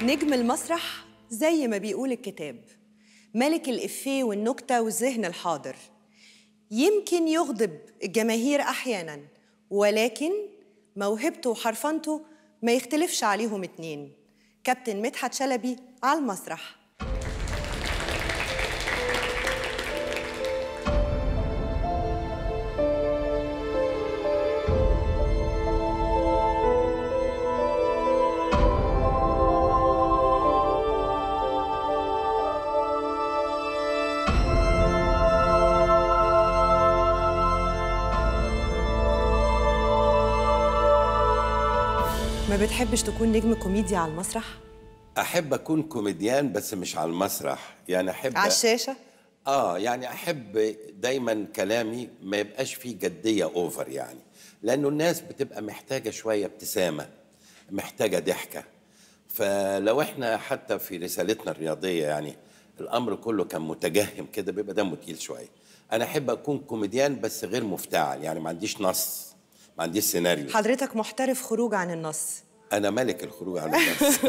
نجم المسرح زي ما بيقول الكتاب ملك الإفيه والنكتة والذهن الحاضر يمكن يغضب الجماهير أحيانا ولكن موهبته وحرفنته ما يختلفش عليهم اتنين كابتن مدحت شلبي على المسرح ما بتحبش تكون نجم كوميديا على المسرح احب اكون كوميديان بس مش على المسرح يعني احب على الشاشة اه يعني احب دايما كلامي ما يبقاش فيه جديه اوفر يعني لانه الناس بتبقى محتاجه شويه ابتسامه محتاجه ضحكه فلو احنا حتى في رسالتنا الرياضيه يعني الامر كله كان متجهم كده بيبقى دمه تقيل شويه انا احب اكون كوميديان بس غير مفتعل يعني ما عنديش نص ما عنديش سيناريو حضرتك محترف خروج عن النص انا ملك الخروج عن النص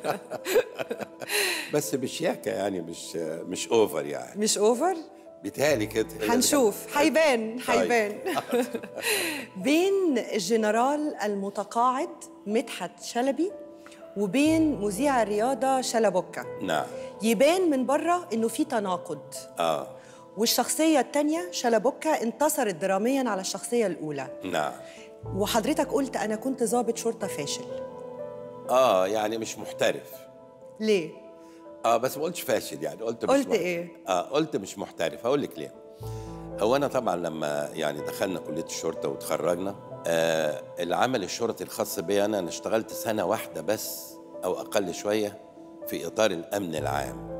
بس بشياكه يعني مش مش اوفر يعني مش اوفر بيتهيألي كده هنشوف هيبان طيب. هيبان بين الجنرال المتقاعد مدحت شلبي وبين مذيع الرياضه شلبوكه نعم يبان من بره انه في تناقض اه والشخصيه الثانيه شلبوكه انتصرت دراميا على الشخصيه الاولى نعم وحضرتك قلت انا كنت ضابط شرطه فاشل اه يعني مش محترف ليه اه بس ما قلتش فاشل يعني قلت مش قلت محترف. إيه؟ اه قلت مش محترف هقول لك ليه هو انا طبعا لما يعني دخلنا كليه الشرطه وتخرجنا آه العمل الشرطي الخاص بي انا انا اشتغلت سنه واحده بس او اقل شويه في اطار الامن العام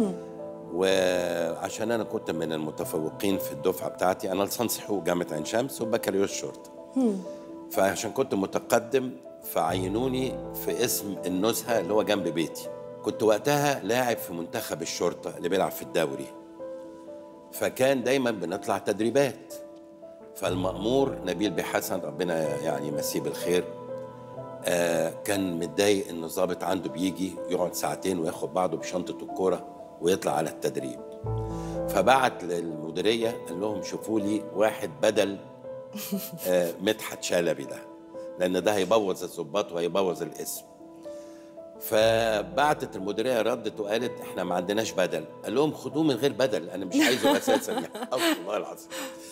وعشان انا كنت من المتفوقين في الدفعه بتاعتي انا لسانس حقوق جامعه عين شمس وبكالوريوس شرطه فعشان كنت متقدم فعينوني في اسم النزهه اللي هو جنب بيتي كنت وقتها لاعب في منتخب الشرطه اللي بيلعب في الدوري فكان دايما بنطلع تدريبات فالمأمور نبيل بيه حسن ربنا يعني يمسيه بالخير آه كان متضايق ان الضابط عنده بيجي يقعد ساعتين وياخد بعضه بشنطه الكوره ويطلع على التدريب فبعت للمديريه قال لهم شوفوا لي واحد بدل آه مدحت شلبي ده لان ده هيبوظ الظباط وهيبوظ الاسم فبعتت المديريه ردت وقالت احنا ما عندناش بدل قال لهم خدوه من غير بدل انا مش عايزه اساسا يعني والله العظيم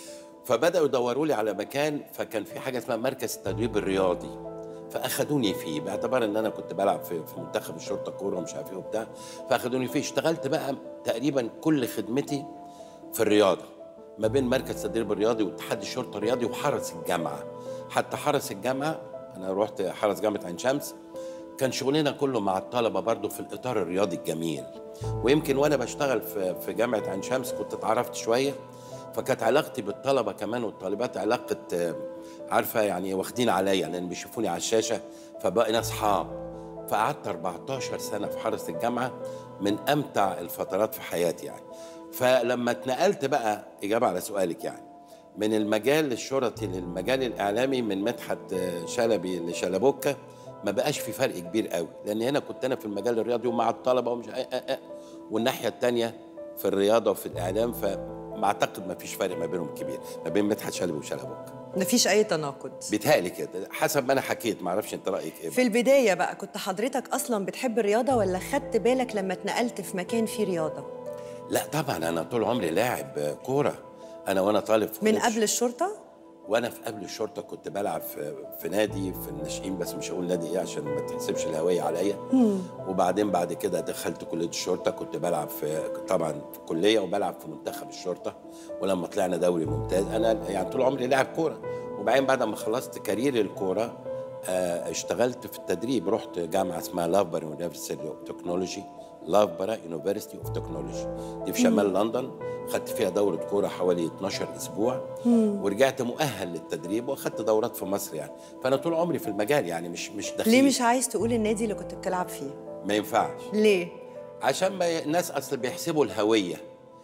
فبداوا يدوروا لي على مكان فكان في حاجه اسمها مركز التدريب الرياضي فاخدوني فيه باعتبار ان انا كنت بلعب في, في منتخب الشرطه كوره ومش عارف ايه وبتاع فاخدوني فيه اشتغلت بقى تقريبا كل خدمتي في الرياضه ما بين مركز التدريب الرياضي واتحاد الشرطه الرياضي وحرس الجامعه حتى حرس الجامعه انا رحت حرس جامعه عين شمس كان شغلنا كله مع الطلبه برضو في الاطار الرياضي الجميل ويمكن وانا بشتغل في في جامعه عين شمس كنت اتعرفت شويه فكانت علاقتي بالطلبه كمان والطالبات علاقه آه، عارفه يعني واخدين عليا لان بيشوفوني على الشاشه فبقينا اصحاب فقعدت 14 سنه في حرس الجامعه من امتع الفترات في حياتي يعني فلما اتنقلت بقى اجابه على سؤالك يعني من المجال الشرطي للمجال الاعلامي من مدحت آه، شلبي لشلبوكه ما بقاش في فرق كبير قوي لان هنا كنت انا في المجال الرياضي ومع الطلبه ومش آه آه آه والناحيه الثانيه في الرياضه وفي الاعلام فما اعتقد ما فيش فرق ما بينهم كبير ما بين مدحت شلبي وشلبوكه مفيش اي تناقض بيتهيألي كده حسب ما انا حكيت ما اعرفش انت رايك ايه في البدايه بقى كنت حضرتك اصلا بتحب الرياضه ولا خدت بالك لما اتنقلت في مكان فيه رياضه لا طبعا انا طول عمري لاعب آه، كوره انا وانا طالب في من كلية قبل الشرطه وانا في قبل الشرطه كنت بلعب في, في نادي في الناشئين بس مش هقول نادي ايه عشان ما تحسبش الهويه عليا وبعدين بعد كده دخلت كليه الشرطه كنت بلعب في طبعا في كليه وبلعب في منتخب الشرطه ولما طلعنا دوري ممتاز انا يعني طول عمري لاعب كوره وبعدين بعد ما خلصت كارير الكوره آه، اشتغلت في التدريب رحت جامعه اسمها لافبر يونيفرسيتي اوف تكنولوجي لافبرا يونيفرسيتي اوف تكنولوجي دي في شمال لندن خدت فيها دوره كوره حوالي 12 اسبوع ورجعت مؤهل للتدريب واخدت دورات في مصر يعني فانا طول عمري في المجال يعني مش مش دخيل ليه مش عايز تقول النادي اللي كنت بتلعب فيه ما ينفعش ليه عشان ما ي- الناس اصل بيحسبوا الهويه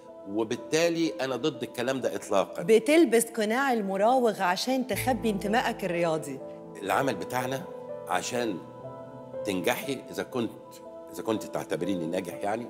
وبالتالي انا ضد الكلام ده اطلاقا بتلبس قناع المراوغ عشان تخبي انتمائك الرياضي العمل بتاعنا عشان تنجحي اذا كنت اذا كنت تعتبريني ناجح يعني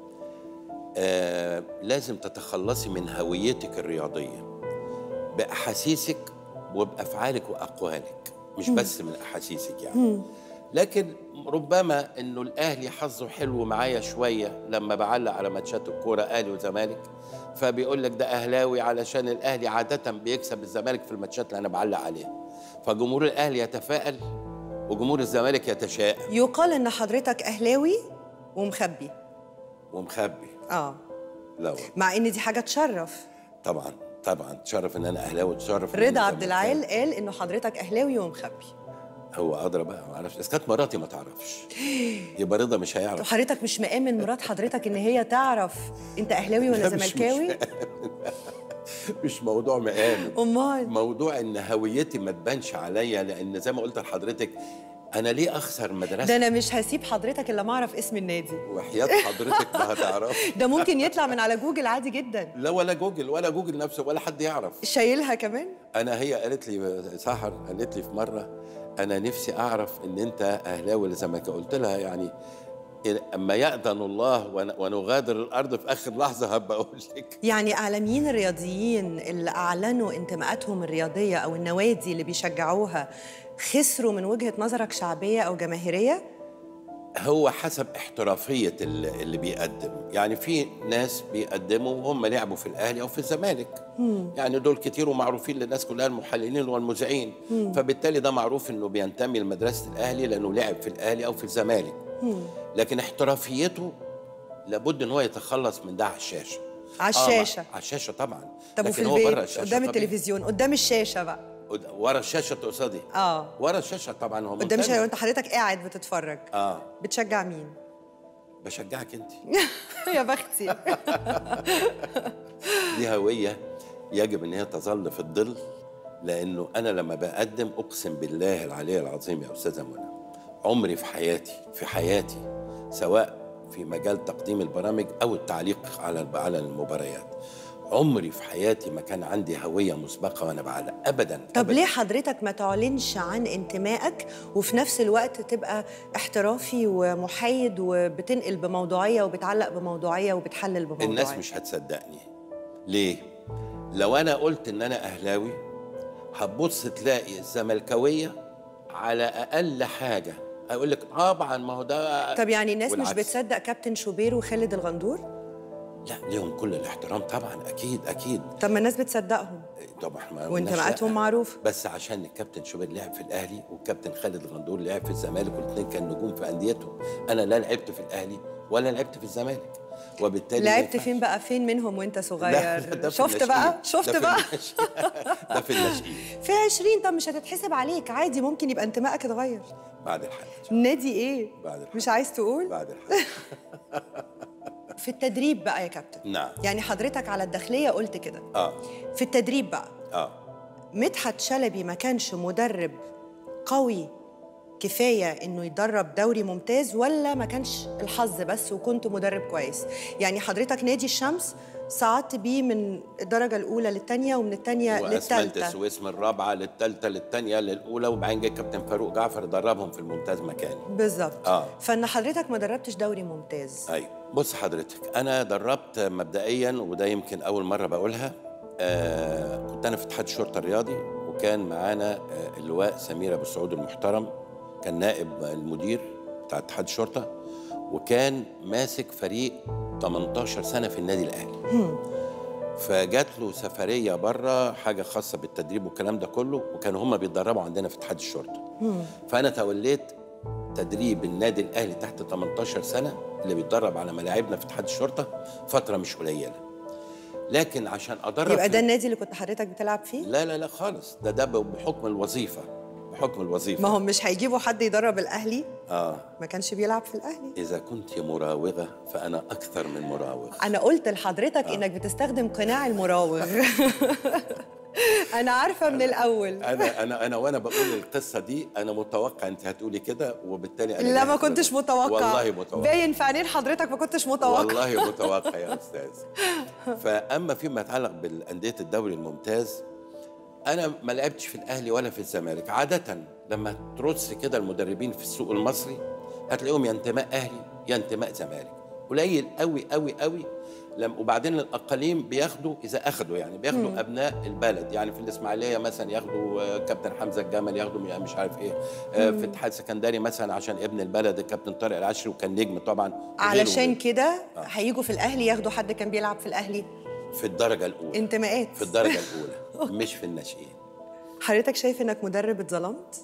آه لازم تتخلصي من هويتك الرياضيه باحاسيسك وبافعالك واقوالك مش بس من احاسيسك يعني لكن ربما انه الاهلي حظه حلو معايا شويه لما بعلق على ماتشات الكوره اهلي وزمالك فبيقول لك ده اهلاوي علشان الاهلي عاده بيكسب الزمالك في الماتشات اللي انا بعلق عليها فجمهور الاهلي يتفائل وجمهور الزمالك يتشائم يقال ان حضرتك اهلاوي ومخبي ومخبي اه لا والله. مع ان دي حاجه تشرف طبعا طبعا تشرف ان انا اهلاوي تشرف إن أنا رضا عبد زملكاوي. العال قال انه حضرتك اهلاوي ومخبي هو ادرى بقى ما اعرفش اذا كانت مراتي ما تعرفش يبقى رضا مش طب هيعرف حضرتك مش مآمن مرات حضرتك ان هي تعرف انت اهلاوي ولا لا، مش- مش زملكاوي مش موضوع مقام امال موضوع ان هويتي ما تبانش عليا لان زي ما قلت لحضرتك انا ليه اخسر ده مدرسه انا مش هسيب حضرتك الا ما اعرف اسم النادي وحياه حضرتك ما هتعرفي ده ممكن يطلع من على جوجل عادي جدا لا ولا جوجل ولا جوجل نفسه ولا حد يعرف شايلها كمان انا هي قالت لي سحر قالت لي في مره انا نفسي اعرف ان انت اهلاوي ولا زملكاوي قلت لها يعني إن- اما يأذن الله ون- ونغادر الارض في اخر لحظه هبقى اقول لك يعني اعلاميين الرياضيين اللي اعلنوا انتماءاتهم الرياضيه او النوادي اللي بيشجعوها خسروا من وجهه نظرك شعبيه او جماهيريه هو حسب احترافيه اللي اللي بيقدم يعني في ناس بيقدموا وهم لعبوا في الاهلي او في الزمالك يعني دول كتير ومعروفين للناس كلها المحللين والمذيعين فبالتالي ده معروف انه بينتمي لمدرسه الاهلي لانه لعب في الاهلي او في الزمالك لكن احترافيته لابد ان هو يتخلص من ده على الشاشه على آه، الشاشة. على الشاشه طبعا طب وفي لكن هو بره البيت الشاشه قدام طبيعي. التلفزيون قدام الشاشه بقى قد- ورا الشاشه تقصدي اه ورا الشاشه طبعا هو قدام منتمي. الشاشه وانت حضرتك قاعد بتتفرج اه بتشجع مين بشجعك انت يا بختي دي هوية يجب ان هي تظل في الظل لانه انا لما بقدم اقسم بالله العلي العظيم يا استاذه منى عمري في حياتي في حياتي سواء في مجال تقديم البرامج او التعليق على على المباريات عمري في حياتي ما كان عندي هويه مسبقه وانا بعلق ابدا طب أبداً. ليه حضرتك ما تعلنش عن انتمائك وفي نفس الوقت تبقى احترافي ومحايد وبتنقل بموضوعيه وبتعلق بموضوعيه وبتحلل بموضوعيه الناس مش هتصدقني ليه لو انا قلت ان انا اهلاوي هتبص تلاقي الزملكاويه على اقل حاجه هيقول لك طبعا ما هو ده طب يعني الناس مش والعكس. بتصدق كابتن شوبير وخالد الغندور لا ليهم كل الاحترام طبعا اكيد اكيد طب ما الناس بتصدقهم طبعا ما وانتماءاتهم قلناش لا. معروفه بس عشان الكابتن شوبير لعب في الاهلي والكابتن خالد الغندور لعب في الزمالك والاثنين كانوا نجوم في انديتهم انا لا لعبت في الاهلي ولا لعبت في الزمالك وبالتالي ما لعبت ينفعش. فين بقى فين منهم وانت لا، صغير ده في شفت الناشئين. بقى ده شفت في بقى الناشئين. ده في الناشئين في 20 طب مش هتتحسب عليك عادي ممكن يبقى انتمائك اتغير بعد الحلقه نادي ايه بعد الحلقة. مش عايز تقول بعد الحلقه في التدريب بقى يا كابتن نعم يعني حضرتك على الداخليه قلت كده اه في التدريب بقى اه مدحت شلبي ما كانش مدرب قوي كفايه انه يدرب دوري ممتاز ولا ما كانش الحظ بس وكنت مدرب كويس يعني حضرتك نادي الشمس صعدت بيه من الدرجه الاولى للثانيه ومن الثانيه واسمنت للثالثه السويس من الرابعه للثالثه للثانيه للاولى وبعدين جه كابتن فاروق جعفر دربهم في الممتاز مكاني بالظبط آه. فان حضرتك ما دربتش دوري ممتاز ايوه بص حضرتك انا دربت مبدئيا وده يمكن اول مره بقولها آه كنت انا في اتحاد الشرطه الرياضي وكان معانا آه اللواء سمير ابو سعود المحترم كان نائب المدير بتاع اتحاد الشرطه وكان ماسك فريق 18 سنه في النادي الاهلي فجات له سفريه بره حاجه خاصه بالتدريب والكلام ده كله وكانوا هم بيتدربوا عندنا في اتحاد الشرطه فانا توليت تدريب النادي الاهلي تحت 18 سنه اللي بيتدرب على ملاعبنا في اتحاد الشرطه فتره مش قليله لكن عشان ادرب يبقى في- ده النادي اللي كنت حضرتك بتلعب فيه لا لا لا خالص ده ده بحكم الوظيفه بحكم الوظيفه ما هم مش هيجيبوا حد يدرب الاهلي اه ما كانش بيلعب في الاهلي اذا كنت مراوغه فانا اكثر من مراوغ انا قلت لحضرتك انك بتستخدم قناع المراوغ انا عارفه من الاول انا انا انا وانا بقول القصه دي انا متوقع انت هتقولي كده وبالتالي انا لا ما جاهز كنتش لده. متوقع والله متوقع باين في عينين حضرتك ما كنتش متوقع والله متوقع يا استاذ فاما فيما يتعلق بالانديه الدوري الممتاز انا ما لعبتش في الاهلي ولا في الزمالك عاده لما ترص كده المدربين في السوق المصري هتلاقيهم يا انتماء اهلي يا انتماء زمالك قليل قوي قوي قوي لم وبعدين الاقاليم بياخدوا اذا اخدوا يعني بياخدوا مم. ابناء البلد يعني في الاسماعيليه مثلا ياخدوا آه، كابتن حمزه الجمل ياخدوا مش عارف ايه آه، في الاتحاد السكندري مثلا عشان ابن البلد الكابتن طارق العشري وكان نجم طبعا علشان كده آه. هيجوا في الاهلي ياخدوا حد كان بيلعب في الاهلي في الدرجه الاولى انتماءات في الدرجه الاولى مش في الناشئين حضرتك شايف انك مدرب اتظلمت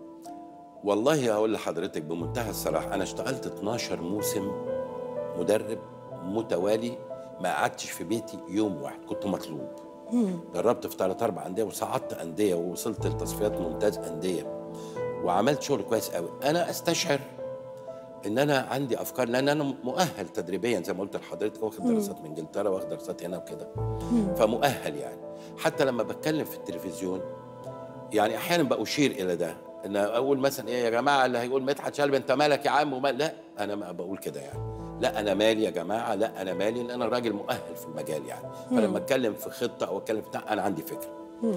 والله هقول لحضرتك بمنتهى الصراحه انا اشتغلت 12 موسم مدرب متوالي ما قعدتش في بيتي يوم واحد كنت مطلوب دربت في ثلاث اربع انديه وصعدت انديه ووصلت لتصفيات ممتاز انديه وعملت شغل كويس قوي انا استشعر ان انا عندي افكار لان انا مؤهل تدريبيا زي ما قلت لحضرتك واخد دراسات من انجلترا واخد دراسات هنا وكده فمؤهل يعني حتى لما بتكلم في التلفزيون يعني احيانا باشير الى ده ان اقول مثلا ايه يا جماعه اللي هيقول مدحت شلبي انت مالك يا عم ومال لا انا ما بقول كده يعني لا انا مالي يا جماعه لا انا مالي ان انا راجل مؤهل في المجال يعني فلما اتكلم في خطه او اتكلم في انا عندي فكره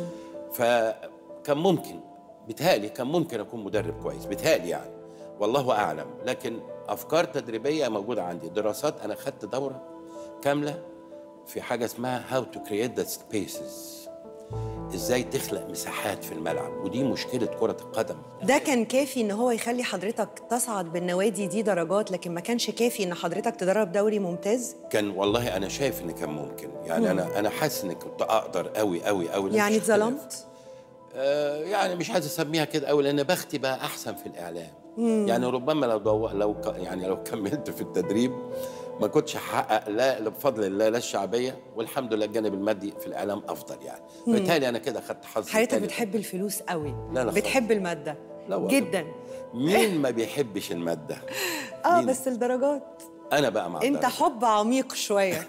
فكان ممكن بيتهيألي كان ممكن اكون مدرب كويس بيتهيألي يعني والله اعلم لكن افكار تدريبيه موجوده عندي دراسات انا خدت دوره كامله في حاجه اسمها هاو تو كرييت ذا سبيسز ازاي تخلق مساحات في الملعب ودي مشكله كره القدم ده كان كافي ان هو يخلي حضرتك تصعد بالنوادي دي درجات لكن ما كانش كافي ان حضرتك تدرب دوري ممتاز كان والله انا شايف ان كان ممكن يعني مم. انا انا حاسس ان كنت اقدر قوي قوي قوي يعني اتظلمت آه يعني مش عايز اسميها كده قوي لان بختي بقى احسن في الاعلام مم. يعني ربما لو دو... لو ك... يعني لو كملت في التدريب ما كنتش هحقق لا بفضل الله لا الشعبيه والحمد لله الجانب المادي في الاعلام افضل يعني بالتالي انا كده خدت حظ حضرتك بتحب الفلوس قوي لا لا بتحب الماده لا جدا مين ما بيحبش الماده اه بس الدرجات انا بقى مع انت حب عميق شويه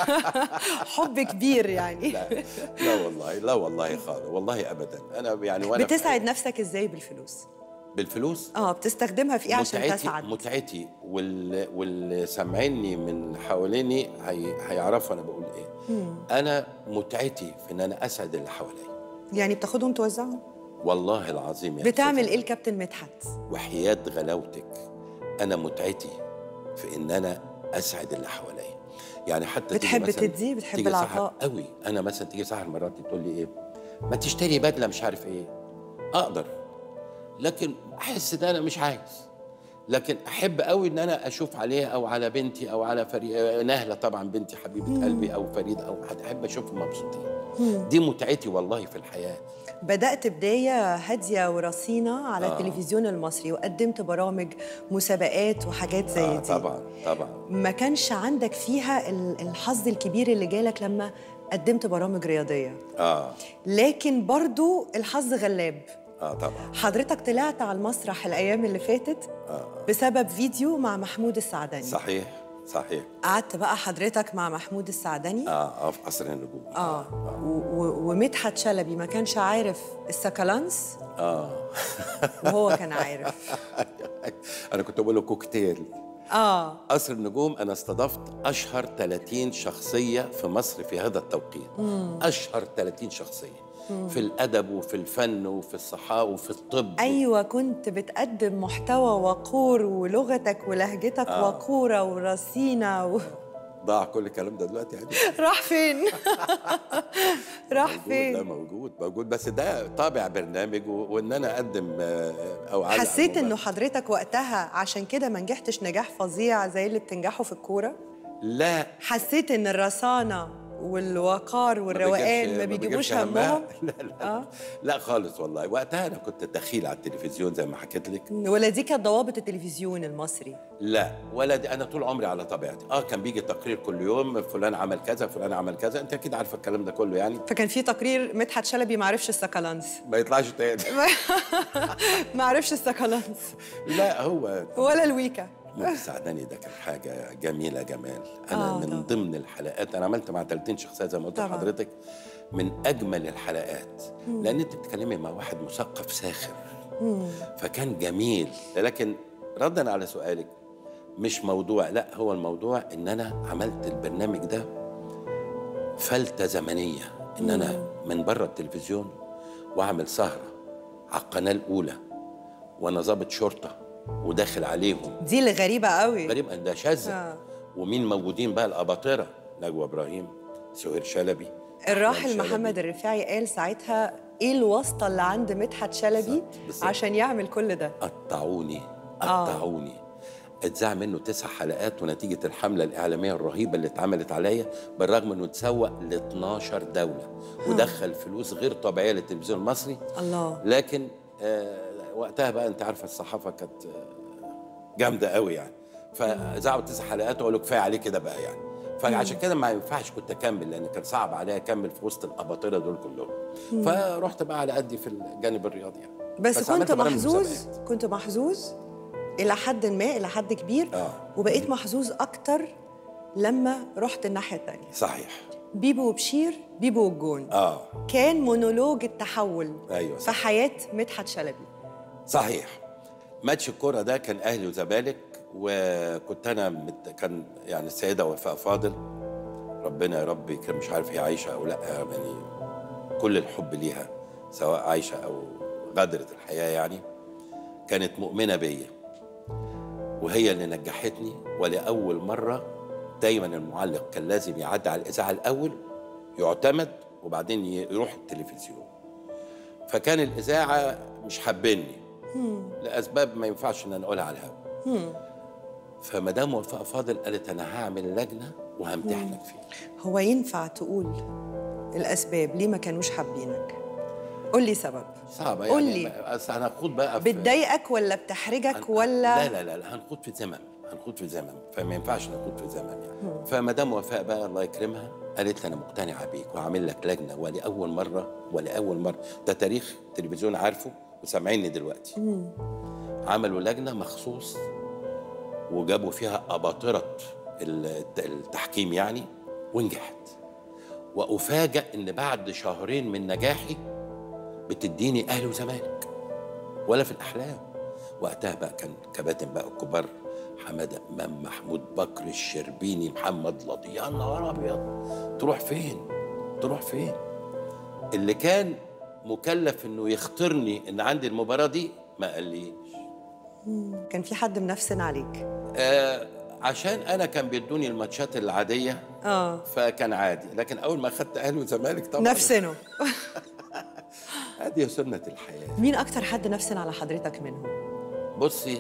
حب كبير يعني لا, لا والله لا والله خالص والله ابدا انا يعني وانا بتسعد نفسك ازاي بالفلوس بالفلوس اه بتستخدمها في ايه عشان تسعد متعتي واللي, واللي سامعيني من حواليني هي... هيعرفوا انا بقول ايه مم. انا متعتي في ان انا اسعد اللي حواليا يعني بتاخدهم توزعهم والله العظيم يا بتعمل ايه الكابتن مدحت وحياه غلاوتك انا متعتي في ان انا اسعد اللي حواليا يعني حتى بتحب تدي بتحب العطاء قوي انا مثلا تيجي سهر مراتي تقول لي ايه ما تشتري بدله مش عارف ايه اقدر لكن احس ان انا مش عايز لكن احب قوي ان انا اشوف عليها او على بنتي او على فريق نهله طبعا بنتي حبيبه قلبي او فريد او حد احب اشوفهم مبسوطين دي متعتي والله في الحياه بدأت بداية هادية ورصينة على آه. التلفزيون المصري وقدمت برامج مسابقات وحاجات زي آه دي طبعا طبعا ما كانش عندك فيها الحظ الكبير اللي جالك لما قدمت برامج رياضية آه. لكن برضو الحظ غلاب اه طبعا حضرتك طلعت على المسرح الايام اللي فاتت آه. بسبب فيديو مع محمود السعدني صحيح صحيح قعدت بقى حضرتك مع محمود السعدني اه اه في قصر النجوم اه, آه. ومدحت شلبي ما كانش عارف السكالانس اه وهو كان عارف انا كنت بقول له كوكتيل اه قصر النجوم انا استضفت اشهر 30 شخصيه في مصر في هذا التوقيت مم. اشهر 30 شخصيه في الادب وفي الفن وفي الصحافه وفي الطب ايوه كنت بتقدم محتوى وقور ولغتك ولهجتك آه. وقوره ورصينه و... ضاع كل الكلام ده دلوقتي يعني راح فين؟ راح فين؟ ده موجود موجود بس ده طابع برنامج وان انا اقدم آه، او على حسيت انه حضرتك وقتها عشان كده ما نجحتش نجاح فظيع زي اللي بتنجحوا في الكوره؟ لا حسيت ان الرصانه والوقار والروقان ما بيجيبوش همهم لا لا, آه؟ لا خالص والله وقتها انا كنت دخيل على التلفزيون زي ما حكيت لك ولا دي كانت ضوابط التلفزيون المصري لا ولا دي انا طول عمري على طبيعتي اه كان بيجي تقرير كل يوم فلان عمل كذا فلان عمل كذا انت اكيد عارفه الكلام ده كله يعني فكان في تقرير مدحت شلبي ما عرفش السكالانس ما يطلعش تاني ما عرفش السكالانس لا هو ولا الويكا سعداني ده كان حاجه جميله جمال انا آه من طبعا. ضمن الحلقات انا عملت مع 30 شخصيه زي ما قلت لحضرتك من اجمل الحلقات مم. لان انت بتتكلمي مع واحد مثقف ساخر مم. فكان جميل لكن ردا على سؤالك مش موضوع لا هو الموضوع ان انا عملت البرنامج ده فلتة زمنية ان انا من بره التلفزيون واعمل سهرة على القناة الاولى وانا ضابط شرطة وداخل عليهم دي اللي غريبه قوي غريب ان ده شاذة آه. ومين موجودين بقى الاباطره نجوى ابراهيم سهير شلبي الراحل أحلام شلبي. محمد الرفاعي قال ساعتها ايه الواسطه اللي عند مدحت شلبي بالظبط، بالظبط. عشان يعمل كل ده قطعوني آه. قطعوني اتذاع منه تسع حلقات ونتيجة الحملة الإعلامية الرهيبة اللي اتعملت عليا بالرغم إنه اتسوق ل 12 دولة ودخل فلوس غير طبيعية للتلفزيون المصري الله لكن آه وقتها بقى أنت عارفة الصحافة كانت آه، جامدة قوي يعني فذاعوا تسع حلقات وقالوا كفاية عليه كده بقى يعني فعشان كده ما ينفعش كنت اكمل لان كان صعب عليا اكمل في وسط الاباطره دول كلهم فرحت بقى على قدي في الجانب الرياضي يعني بس, كنت عملت برامج محظوظ مسابقات. كنت محظوظ الى حد ما الى حد كبير آه. وبقيت محظوظ اكتر لما رحت الناحيه الثانيه صحيح بيبو وبشير بيبو والجون اه كان مونولوج التحول أيوة في صح. حياه مدحت شلبي صحيح ماتش الكوره ده كان اهلي وزمالك وكنت انا مت... كان يعني السيده وفاء فاضل ربنا يا رب كان مش عارف هي عايشه او لا يعني كل الحب ليها سواء عايشه او غادرت الحياه يعني كانت مؤمنه بيا وهي اللي نجحتني ولاول مره دايما المعلق كان لازم يعدي على الاذاعه الاول يعتمد وبعدين ي- يروح التلفزيون فكان الاذاعه مش حابيني لاسباب ما ينفعش ان أنا اقولها على الهواء فمدام وفاء فاضل قالت انا هعمل لجنه وهمتحنك فيها هو ينفع تقول الاسباب ليه ما كانوش حابينك قول لي سبب صعبه قول يعني لي. ما- اصل هنخوض بقى في بتضايقك ولا بتحرجك هن- ولا لا لا لا, لا هنخوض في زمن هنخوض في زمن فما ينفعش نخوض في زمن يعني فمدام وفاء بقى الله يكرمها قالت لي انا مقتنعه بيك وهعمل لك لجنه ولاول مره ولاول مره ده تاريخ تلفزيون عارفه وسامعيني دلوقتي عملوا لجنه مخصوص وجابوا فيها اباطره الت- التحكيم يعني ونجحت وافاجئ ان بعد شهرين من نجاحي بتديني اهلي وزمالك ولا في الاحلام وقتها بقى كان كباتن بقى الكبار حماده امام محمود بكر الشربيني محمد لطي يا نهار ابيض تروح فين تروح فين اللي كان مكلف انه يختارني ان عندي المباراه دي ما قاليش كان في حد منفسن عليك آه عشان انا كان بيدوني الماتشات العاديه اه فكان عادي لكن اول ما خدت اهلي وزمالك طبعا نفسنه هذه سنه الحياه مين اكتر حد نفسن على حضرتك منهم بصي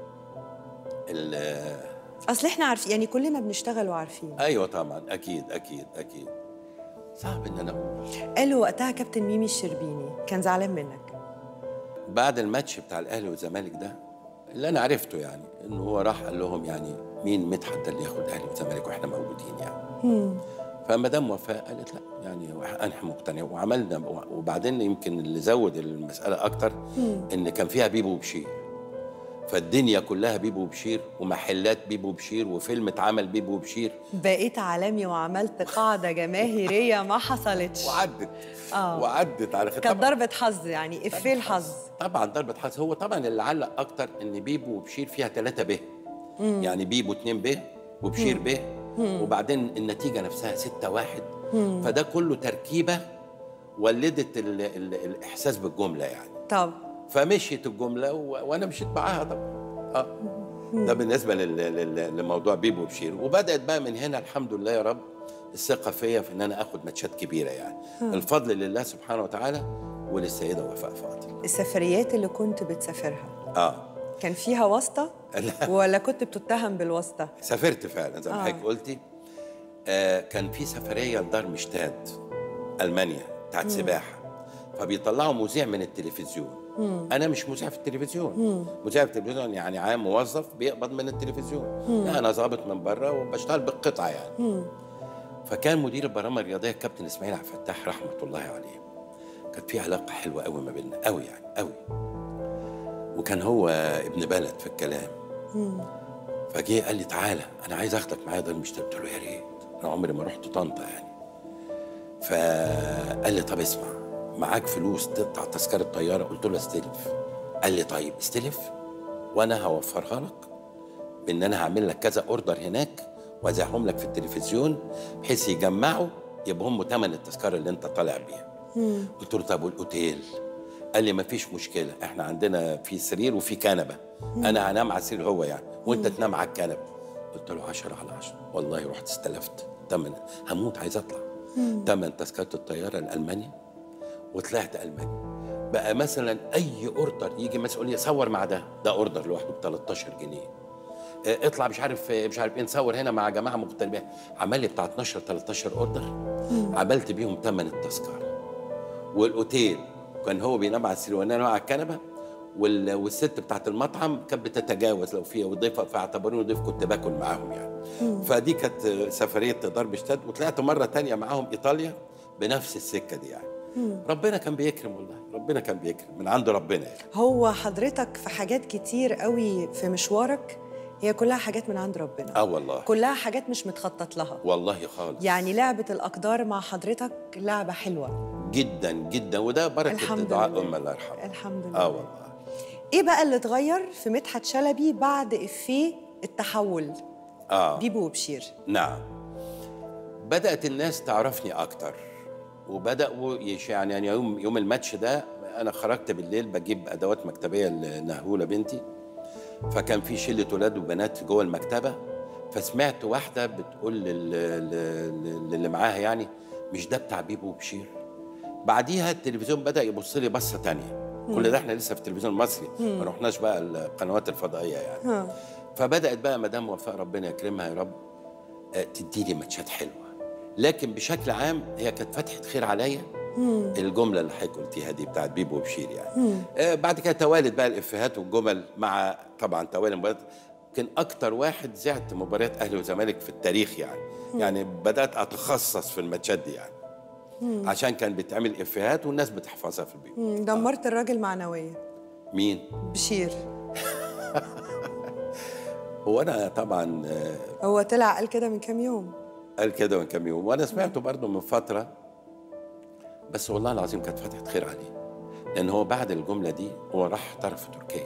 ال- اصل احنا عارفين يعني كلنا بنشتغل وعارفين ايوه طبعا اكيد اكيد اكيد صعب ان انا اقول قالوا وقتها كابتن ميمي الشربيني كان زعلان منك بعد الماتش بتاع الاهلي والزمالك ده اللي انا عرفته يعني انه هو راح قال لهم يعني مين مدحت ده اللي ياخد اهلي والزمالك واحنا موجودين يعني فمدام وفاء قالت لا يعني انا مقتنع وعملنا وبعدين يمكن اللي زود المساله اكتر ان كان فيها بيبو وبشير فالدنيا كلها بيبو وبشير ومحلات بيبو وبشير وفيلم اتعمل بيبو وبشير بقيت عالمي وعملت قاعده جماهيريه ما حصلتش وعدت آه. وعدت على كانت ضربه حظ يعني افيه الحظ طبعا ضربة حظ هو طبعا اللي علق اكتر ان بيبو وبشير فيها ثلاثة ب يعني بيبو اتنين ب وبشير ب وبعدين النتيجة نفسها ستة واحد فده كله تركيبة ولدت ال ال الإحساس بالجملة يعني طب فمشيت الجملة و... وأنا مشيت معاها طبعا اه ده بالنسبة لل... لل... لموضوع بيبو وبشير وبدأت بقى من هنا الحمد لله يا رب الثقة فيا في إن أنا آخد ماتشات كبيرة يعني الفضل لله سبحانه وتعالى وللسيدة وفاء فاضل السفريات اللي كنت بتسافرها اه كان فيها واسطه لا. ولا كنت بتتهم بالواسطه سافرت فعلا زي ما آه. حضرتك قلتي آه كان في سفريه لدار مشتاد المانيا بتاعت سباحه فبيطلعوا مذيع من التلفزيون انا مش مذيع في التلفزيون مذيع في التلفزيون يعني عام موظف بيقبض من التلفزيون لا انا ظابط من بره وبشتغل بالقطعه يعني فكان مدير البرامج الرياضيه الكابتن اسماعيل عبد الفتاح رحمه الله عليه كانت في علاقه حلوه قوي ما بيننا قوي يعني قوي وكان هو ابن بلد في الكلام فجه قال لي تعالى انا عايز اخدك معايا ده المشتري قلت له يا ريت انا عمري ما رحت طنطا يعني فقال لي طب اسمع معاك فلوس تقطع تذكره طياره قلت له استلف قال لي طيب استلف وانا هوفرها لك بان انا هعمل لك كذا اوردر هناك واذاعهم لك في التلفزيون بحيث يجمعوا يبقى هم ثمن التذكره اللي انت طالع بيها قلت له طب والاوتيل قال لي مفيش مشكله احنا عندنا في سرير وفي كنبه انا هنام على السرير هو يعني وانت تنام على الكنبه قلت له 10 على 10 والله رحت استلفت تمن هموت عايز اطلع تمن تذكره الطياره لالمانيا وطلعت المانيا بقى مثلا اي اوردر يجي مسؤول يصور مع ده ده اوردر لوحده ب 13 جنيه اه، اطلع مش عارف مش عارف ايه نصور هنا مع جماعه مغتربين عمل لي بتاع 12 13 اوردر عملت بيهم ثمن التذكره والاوتيل كان هو بينام على السرير وانا على الكنبه وال- والست بتاعت المطعم كانت بتتجاوز لو فيها وضيفه فاعتبروني ضيف كنت باكل معاهم يعني فدي كانت سفريه ضرب شتات وطلعت مره تانية معاهم ايطاليا بنفس السكه دي يعني ربنا كان بيكرم والله ربنا كان بيكرم من عند ربنا يعني هو حضرتك في حاجات كتير قوي في مشوارك هي كلها حاجات من عند ربنا اه والله كلها حاجات مش متخطط لها والله خالص يعني لعبة الأقدار مع حضرتك لعبة حلوة جدا جدا وده بركه الحمد دعاء لله. امه الله يرحمها الحمد لله اه والله إيه بقى اللي اتغير في مدحت شلبي بعد إفيه التحول اه بيبو وبشير نعم بدأت الناس تعرفني أكتر وبدأوا يش يعني يعني يوم يوم الماتش ده أنا خرجت بالليل بجيب أدوات مكتبية لنهولة بنتي فكان في شلة ولاد وبنات جوه المكتبة فسمعت واحدة بتقول لل- لل- للي معاها يعني مش ده بتاع بيبو وبشير بعديها التلفزيون بدأ يبص لي بصة تانية كل ده احنا لسه في التلفزيون المصري ما رحناش بقى القنوات الفضائية يعني ها. فبدأت بقى مدام وفاء ربنا يكرمها يا رب آه، تدي لي ماتشات حلوه لكن بشكل عام هي كانت فتحه خير عليا الجمله اللي حضرتك قلتيها دي بتاعت بيبو وبشير يعني آه بعد كده توالت بقى الافيهات والجمل مع طبعا توالي المباريات كان اكتر واحد زعت مباريات اهلي وزمالك في التاريخ يعني يعني بدات اتخصص في الماتشات دي يعني عشان كان بيتعمل افيهات والناس بتحفظها في البيت مم، دمرت الراجل معنويا مين بشير هو انا طبعا آه، هو طلع قال كده من كام يوم قال كده من كام يوم وانا سمعته برضه من فتره بس والله العظيم كانت فتحه خير عليه لان هو بعد الجمله دي هو راح احترف في تركيا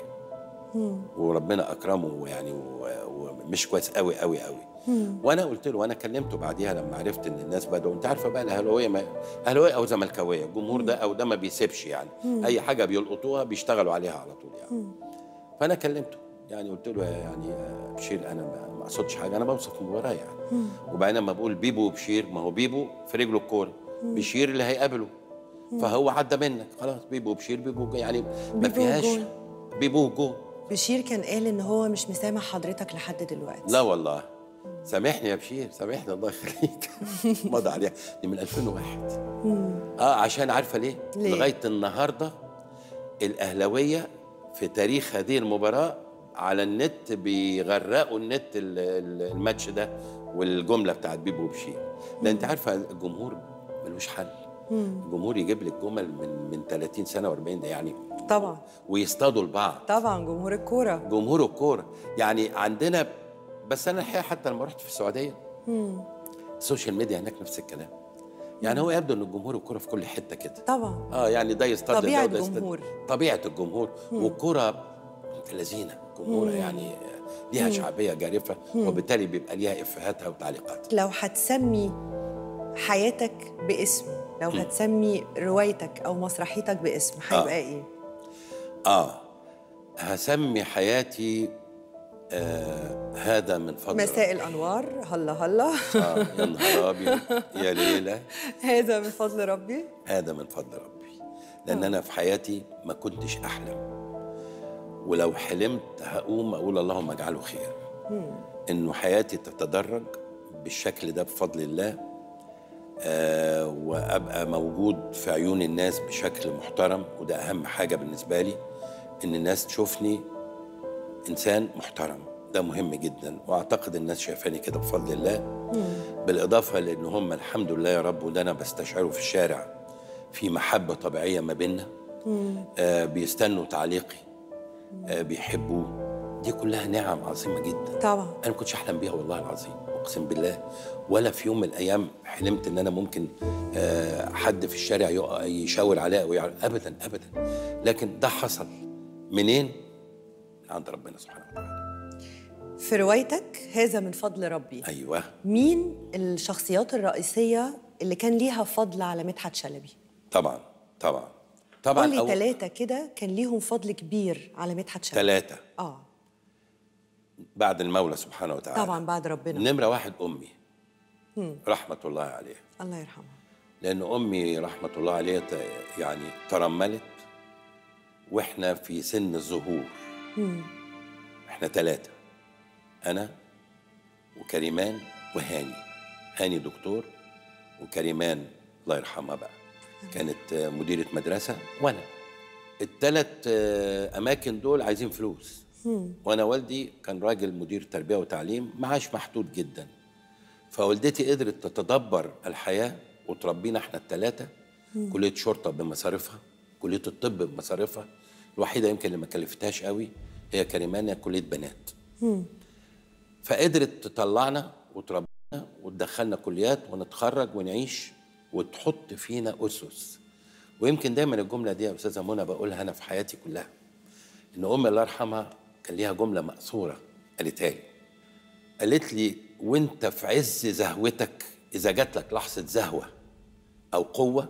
وربنا اكرمه يعني و- ومش كويس قوي قوي قوي وانا قلت له وانا كلمته بعديها لما عرفت ان الناس بدأوا انت عارفه بقى الاهلاويه ما اهلاويه او زملكاويه الجمهور ده او ده ما بيسيبش يعني اي حاجه بيلقطوها بيشتغلوا عليها على طول يعني فانا كلمته يعني قلت له يعني يا بشير انا ما- ما اقصدش حاجه انا بوصف مباراه يعني وبعدين لما بقول بيبو وبشير ما هو بيبو في رجله الكوره بشير اللي هيقابله فهو عدى منك خلاص بيبو وبشير بيبو جو- يعني ما بيبو فيهاش وجون. بيبو وجون بشير كان قال إن هو مش مسامح حضرتك لحد دلوقتي لا والله سامحني يا بشير سامحني الله يخليك مضى عليها دي من 2001 اه عشان عارفه ليه؟ ليه؟ لغايه النهارده الاهلاويه في تاريخ هذه المباراه على النت بيغرقوا النت ال- ال- الماتش ده والجمله بتاعت بيبو وبشير لان انت عارفه الجمهور ملوش حل الجمهور يجيب لك جمل من من 30 سنه و40 ده يعني طبعا ويصطادوا لبعض طبعا جمهور الكورة جمهور الكوره يعني عندنا بس انا الحقيقه حتى لما رحت في السعوديه السوشيال ميديا هناك نفس الكلام يعني هو يبدو ان الجمهور الكوره في كل حته كده طبعا اه يعني ده يصطاد طبيعة لده وده يصطاد- الجمهور. طبيعه الجمهور والكوره بنت لذينه جمهورها يعني ليها شعبيه جارفه وبالتالي بيبقى ليها افيهاتها وتعليقاتها لو هتسمي حياتك باسم لو هتسمي روايتك أو مسرحيتك باسم هيبقى آه. إيه؟ اه هسمي حياتي آه هذا من فضل مساء الأنوار هلا هلا ربي. اه يا نهار ابيض يا ليله هذا من فضل ربي هذا من فضل ربي لان انا في حياتي ما كنتش احلم ولو حلمت هقوم اقول اللهم اجعله خير انه حياتي تتدرج بالشكل ده بفضل الله آه وابقى موجود في عيون الناس بشكل محترم وده اهم حاجه بالنسبه لي ان الناس تشوفني انسان محترم ده مهم جدا واعتقد الناس شايفاني كده بفضل الله بالاضافه لان هم الحمد لله يا رب وده انا بستشعره في الشارع في محبه طبيعيه ما بيننا آه بيستنوا تعليقي آه بيحبوه دي كلها نعم عظيمه جدا طبعا انا ما كنتش احلم بيها والله العظيم اقسم بالله ولا في يوم من الايام حلمت ان انا ممكن آه، حد في الشارع يقع- يشاور عليا او يعرف ابدا ابدا لكن ده حصل منين؟ من عند ربنا سبحانه وتعالى في روايتك هذا من فضل ربي ايوه مين الشخصيات الرئيسية اللي كان ليها فضل على مدحت شلبي؟ طبعا طبعا طبعاً قول لي أول- ثلاثة كده كان ليهم فضل كبير على مدحت شلبي ثلاثة اه بعد المولى سبحانه وتعالى طبعا بعد ربنا نمرة واحد أمي رحمة الله عليها الله يرحمها لأن أمي رحمة الله عليها ت- يعني ترملت وإحنا في سن الظهور إحنا ثلاثة أنا وكريمان وهاني هاني دكتور وكريمان الله يرحمها بقى كانت آه، مديرة مدرسة وأنا الثلاث أماكن دول عايزين فلوس وأنا والدي كان راجل مدير تربية وتعليم معاش محدود جدا فوالدتي قدرت تتدبر الحياة وتربينا احنا الثلاثة كلية شرطة بمصاريفها كلية الطب بمصاريفها الوحيدة يمكن اللي ما كلفتهاش قوي هي كريمانيا كلية بنات فقدرت تطلعنا وتربينا وتدخلنا كليات ونتخرج ونعيش وتحط فينا أسس ويمكن دايما الجملة دي يا أستاذة منى بقولها أنا في حياتي كلها إن أمي الله يرحمها كان ليها جملة مأثورة قالتها لي قالت لي وانت في عز زهوتك اذا جات لك لحظه زهوه او قوه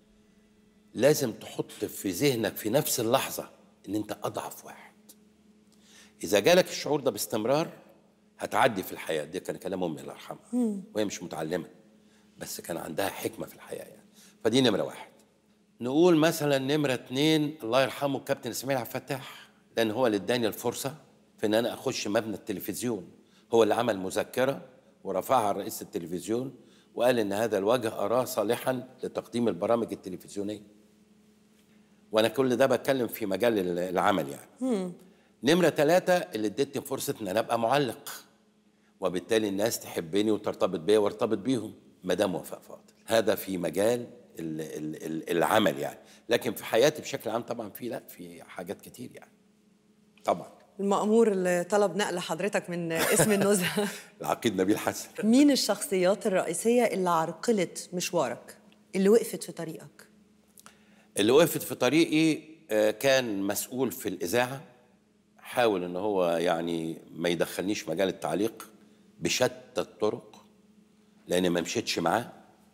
لازم تحط في ذهنك في نفس اللحظه ان انت اضعف واحد اذا جالك الشعور ده باستمرار هتعدي في الحياه ده كان كلام امي الله يرحمها وهي مش متعلمه بس كان عندها حكمه في الحياه يعني فدي نمره واحد نقول مثلا نمره اتنين الله يرحمه الكابتن اسماعيل عبد الفتاح لان هو اللي اداني الفرصه في ان انا اخش مبنى التلفزيون هو اللي عمل مذكره ورفعها رئيس التلفزيون وقال ان هذا الوجه اراه صالحا لتقديم البرامج التلفزيونيه وانا كل ده بتكلم في مجال ال- العمل يعني نمره ثلاثة اللي ادتني فرصه ان انا ابقى معلق وبالتالي الناس تحبني وترتبط بيا وارتبط بيهم مدام وفاء فاضل هذا في مجال ال- ال- ال- العمل يعني لكن في حياتي بشكل عام طبعا في لا في حاجات كتير يعني طبعا المأمور اللي طلب نقل حضرتك من اسم النزهة العقيد نبيل حسن مين الشخصيات الرئيسية اللي عرقلت مشوارك اللي وقفت في طريقك اللي وقفت في طريقي آه، كان مسؤول في الإذاعة حاول إن هو يعني ما يدخلنيش مجال التعليق بشتى الطرق لأن ما مشيتش معاه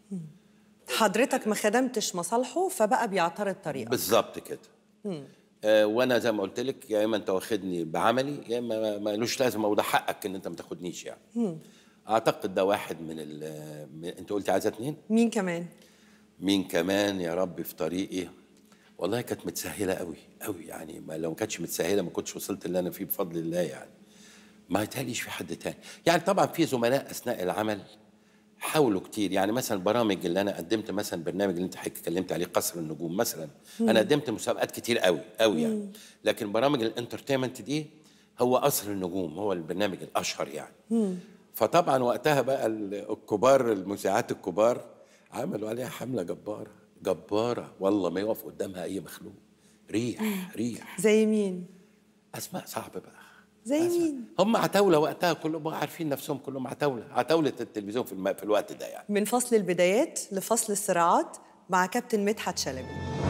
حضرتك ما خدمتش مصالحه فبقى بيعترض طريقك بالظبط كده آه، وانا زي ما قلت لك يا اما انت واخدني بعملي يا اما ما- مالوش لازمه وده حقك ان انت ما تاخدنيش يعني اعتقد ده واحد من ال من- انت قلتي عايزه اتنين مين كمان مين كمان يا رب في طريقي والله كانت متسهله قوي قوي يعني ما لو ما كانتش متسهله ما كنتش وصلت اللي انا فيه بفضل الله يعني ما يتهيأليش في حد تاني يعني طبعا في زملاء اثناء العمل حاولوا كتير يعني مثلا البرامج اللي انا قدمت مثلا برنامج اللي انت حضرتك اتكلمت عليه قصر النجوم مثلا انا قدمت مسابقات كتير قوي قوي يعني لكن برامج الانترتينمنت دي هو قصر النجوم هو البرنامج الاشهر يعني فطبعا وقتها بقى ال- الكبار المذيعات الكبار عملوا عليها حمله جباره جباره والله ما يقف قدامها اي مخلوق ريح ريح زي مين اسماء صعب بقى زي أسماء. مين هم عتاوله وقتها كلهم بقى عارفين نفسهم كلهم عتاوله عتاوله التلفزيون في, الم... في الوقت ده يعني من فصل البدايات لفصل الصراعات مع كابتن مدحت شلبي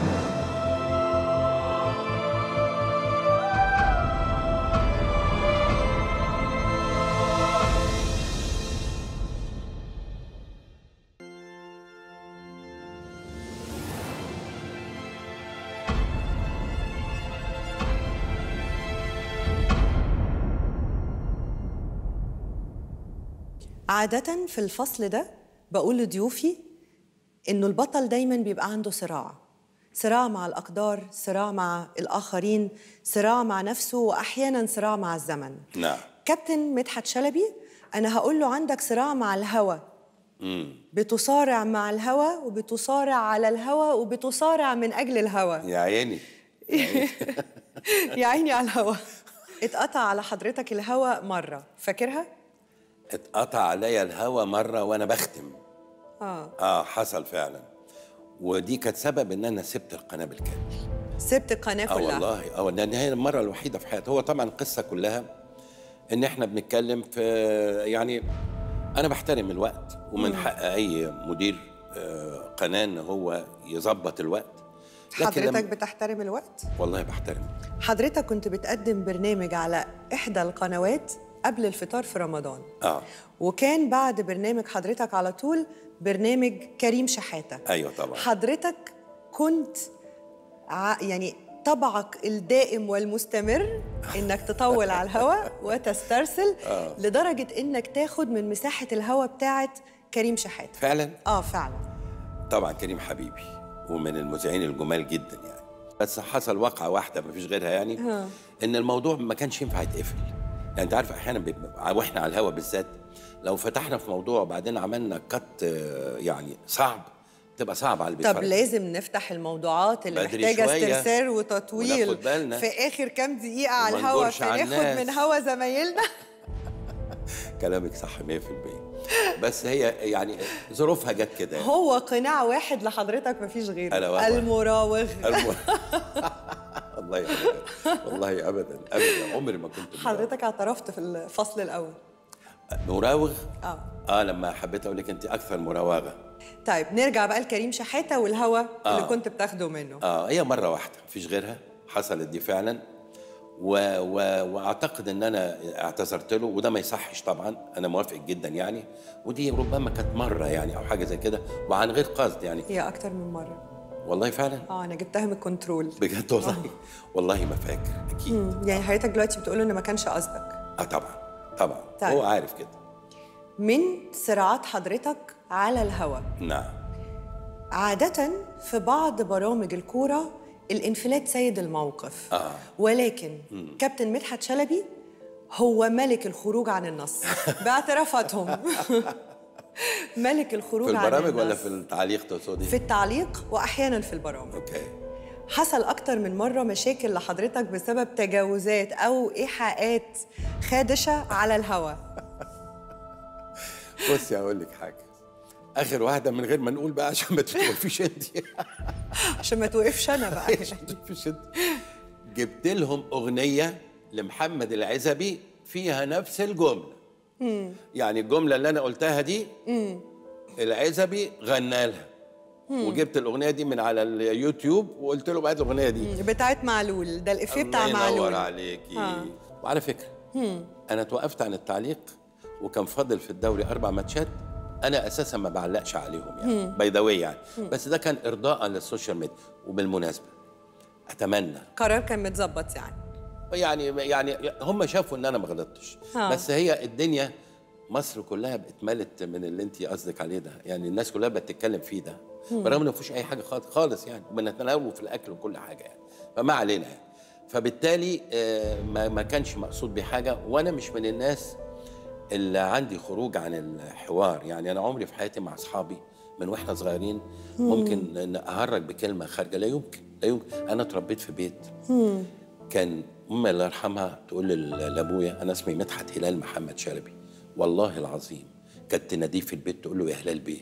عادة في الفصل ده بقول لضيوفي إنه البطل دايما بيبقى عنده صراع صراع مع الأقدار صراع مع الآخرين صراع مع نفسه وأحيانا صراع مع الزمن نعم كابتن مدحت شلبي أنا هقول له عندك صراع مع الهوى امم بتصارع مع الهوى وبتصارع على الهوى وبتصارع من أجل الهوى يا عيني يا عيني على الهوى اتقطع على حضرتك الهوى مرة فاكرها؟ اتقطع عليا الهوا مره وانا بختم آه اه حصل فعلا ودي كانت سبب ان انا سبت القناه بالكامل سبت القناة اه كلها والله اه لان هي المره الوحيده في حياتي هو طبعا القصه كلها ان احنا بنتكلم في يعني انا بحترم الوقت ومن حق اي مدير آه، قناه ان هو يظبط الوقت لكن حضرتك لما- بتحترم الوقت؟ والله بحترم حضرتك كنت بتقدم برنامج على إحدى القنوات قبل الفطار في رمضان اه وكان بعد برنامج حضرتك على طول برنامج كريم شحاتة ايوه طبعا حضرتك كنت ع- يعني طبعك الدائم والمستمر انك تطول على الهواء وتسترسل لدرجه انك تاخد من مساحه الهواء بتاعت كريم شحاته فعلا اه فعلا طبعا كريم حبيبي ومن المذيعين الجمال جدا يعني بس حصل واقعه واحده ما فيش غيرها يعني ها. ان الموضوع ما كانش ينفع يتقفل يعني انت عارف احيانا بيبقى- واحنا على الهوا بالذات لو فتحنا في موضوع وبعدين عملنا كت آه، يعني صعب تبقى صعب على اللي طب بيتفرج. لازم نفتح الموضوعات اللي بدري محتاجه شوية استرسال وتطويل وناخد بالنا. في اخر كام دقيقه على وما الهوا نجرش على فناخد الناس. من هوا زمايلنا كلامك صح 100% بس هي يعني ظروفها جت كده يعني. هو قناع واحد لحضرتك مفيش غيره ألا وهو؟ المراوغ الم- والله ابدا والله ابدا ابدا عمري ما كنت مراوغ. حضرتك اعترفت في الفصل الاول مراوغ اه اه لما حبيت اقول لك انت اكثر مراوغه طيب نرجع بقى لكريم شحاته والهوا اللي آه. كنت بتاخده منه اه هي مره واحده مفيش غيرها حصلت دي فعلا و... و... واعتقد ان انا اعتذرت له وده ما يصحش طبعا انا موافق جدا يعني ودي ربما كانت مره يعني او حاجه زي كده وعن غير قصد يعني هي اكتر من مره والله فعلا اه انا جبتها من الكنترول بجد والله والله ما فاكر اكيد مم. يعني حضرتك دلوقتي بتقول ان ما كانش قصدك اه طبعا طبعا طيب. هو عارف كده من صراعات حضرتك على الهوا نعم عادة في بعض برامج الكورة الانفلات سيد الموقف آه. ولكن كابتن مدحت شلبي هو ملك الخروج عن النص باعترافاتهم ملك الخروج في عن البرامج النص ولا في التعليق تقصدي في التعليق واحيانا في البرامج اوكي حصل اكتر من مره مشاكل لحضرتك بسبب تجاوزات او ايحاءات خادشه على الهوا بصي هقول لك حاجه اخر واحده من غير ما نقول بقى عشان ما تتوقفيش انت عشان ما توقفش انا بقى عشان ما تتوقفيش انت جبت لهم اغنيه لمحمد العزبي فيها نفس الجمله يعني الجمله اللي انا قلتها دي العزبي غنى لها وجبت الاغنيه دي من على اليوتيوب وقلت له بعد الاغنيه دي بتاعت معلول ده الافيه بتاع الله ينور معلول عليكي آه. وعلى فكره انا توقفت عن التعليق وكان فاضل في الدوري اربع ماتشات انا اساسا ما بعلقش عليهم يعني باي ذا يعني بس ده كان ارضاء للسوشيال ميديا وبالمناسبه اتمنى قرار كان متظبط يعني يعني يعني هم شافوا ان انا ما غلطتش آه. بس هي الدنيا مصر كلها اتملت من اللي انت قصدك عليه ده يعني الناس كلها بقت تتكلم فيه ده برغم ان ما فيهوش اي حاجه خالص خالص يعني بنتناوله في الاكل وكل حاجه يعني فما علينا يعني فبالتالي آه، ما ما كانش مقصود بحاجه وانا مش من الناس اللي عندي خروج عن الحوار يعني انا عمري في حياتي مع اصحابي من واحنا صغيرين ممكن ان اهرج بكلمه خارجه لا يمكن لا يمكن انا اتربيت في بيت كان امي الله يرحمها تقول لل- لابويا انا اسمي مدحت هلال محمد شلبي والله العظيم كانت تناديه في البيت تقول له يا هلال بيه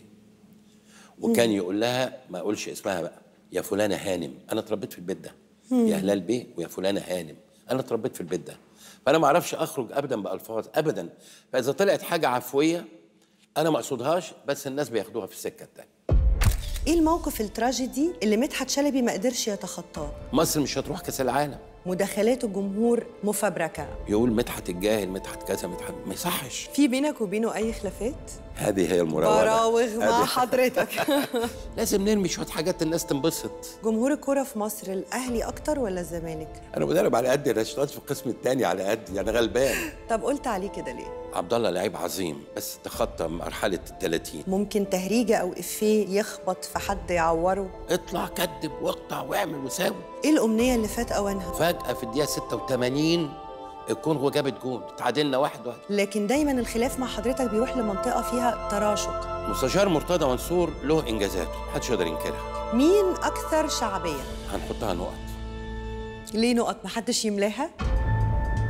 وكان يقول لها ما اقولش اسمها بقى يا فلانه هانم انا اتربيت في البيت ده يا هلال بيه ويا فلانه هانم انا اتربيت في البيت ده فانا ما اعرفش اخرج ابدا بالفاظ ابدا فاذا طلعت حاجه عفويه انا ما اقصدهاش بس الناس بياخدوها في السكه الثانيه ايه الموقف التراجيدي اللي مدحت شلبي ما قدرش يتخطاه مصر مش هتروح كاس العالم مداخلات الجمهور مفبركه يقول مدحت الجاهل مدحت كذا مدحت ما يصحش في بينك وبينه اي خلافات هذه هي المراوغه براوغ مع هذه- حضرتك لازم نرمي شويه حاجات الناس تنبسط جمهور الكرة في مصر الأهلي أكتر ولا الزمالك؟ انا مدرب على قد الاشتراط في القسم الثاني على قد يعني غلبان طب قلت عليه كده ليه؟ عبد الله لعيب عظيم بس تخطى مرحله ال 30 ممكن تهريجة أو إفيه يخبط في حد يعوره؟ اطلع كذب واقطع واعمل وساوي إيه الأمنية اللي فات أوانها؟ فجاه في الدقيقه 86 الكونغو جابت جون تعادلنا واحد واحد لكن دايما الخلاف مع حضرتك بيروح لمنطقة فيها تراشق مستشار مرتضى منصور له انجازاته محدش يقدر ينكرها مين أكثر شعبية؟ هنحطها نقط ليه نقط محدش يملاها؟